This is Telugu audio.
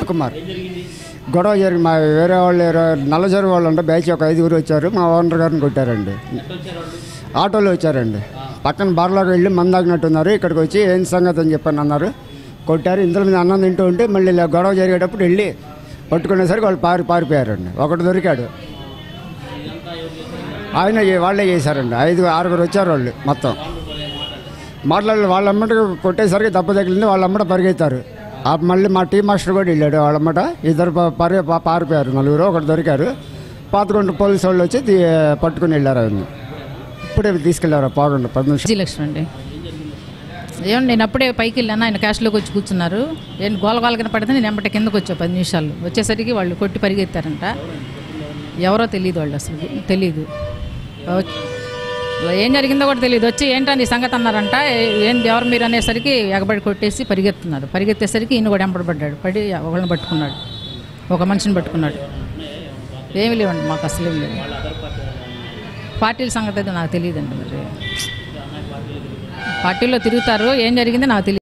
కుమార్ గొడవ జరిగి మా వేరే వాళ్ళు ఎవరో- నల్లజరి వాళ్ళు అంటే బ్యాచ్ ఒక ఐదుగురు వచ్చారు మా ఓనర్ గారిని కొట్టారండి ఆటోలో వచ్చారండి పక్కన బార్లోకి వెళ్ళి మందాగినట్టున్నారు ఇక్కడికి వచ్చి ఏం సంగతి అని చెప్పని అన్నారు కొట్టారు ఇందులో మీద అన్నం తింటూ ఉంటే మళ్ళీ ఇలా గొడవ జరిగేటప్పుడు వెళ్ళి పట్టుకునేసరికి వాళ్ళు పారి పారిపోయారండి ఒకటి దొరికాడు ఆయన ఏ- వాళ్ళే చేశారండి ఐదు ఆరుగురు వచ్చారు వాళ్ళు మొత్తం మాట్లాడి వాళ్ళమ్మట కొట్టేసరికి దెబ్బ తగిలింది వాళ్ళమ్మట పరిగెత్తారు ఆ మళ్ళీ మా టీ మాస్టర్ కూడా వెళ్ళాడు వాళ్ళమ్మట ఇద్దరు ప- పరి పా- పారిపోయారు నలుగురు ఒకటి దొరికారు పాతకొండ పోలీసు వాళ్ళు వచ్చి తీ- పట్టుకుని వెళ్ళారు ఆయన ఇప్పుడే తీసుకెళ్లారు పాకుండా పది నిమిషాలు విజయలక్ష్మి అండి ఏమండి నేను అప్పుడే పైకి వెళ్ళాను ఆయన క్యాష్లోకి వచ్చి కూర్చున్నారు నేను గోల గోలకిన పడితే నేను ఎంబట కిందకు వచ్చా పది నిమిషాలు వచ్చేసరికి వాళ్ళు కొట్టి పరిగెత్తారంట ఎవరో తెలియదు వాళ్ళు అసలు తెలియదు వచ్చి- ఏం జరిగిందో కూడా తెలియదు వచ్చి ఏంటని ఈ సంగతి అన్నారంట ఏ- ఏంది ఎవరు మీరు అనేసరికి ఎగబడి కొట్టేసి పరిగెత్తున్నారు పరిగెత్తేసరికి ఈయన కూడా ఎంబడబడ్డాడు పడి ఒకళ్ళని పట్టుకున్నాడు ఒక మనిషిని పట్టుకున్నాడు ఏమి లేవండి మాకు అసలు ఏమి లేవు పార్టీల సంగతి అయితే నాకు తెలియదండి మరి పార్టీలో తిరుగుతారు ఏం జరిగింది నాకు తెలియదు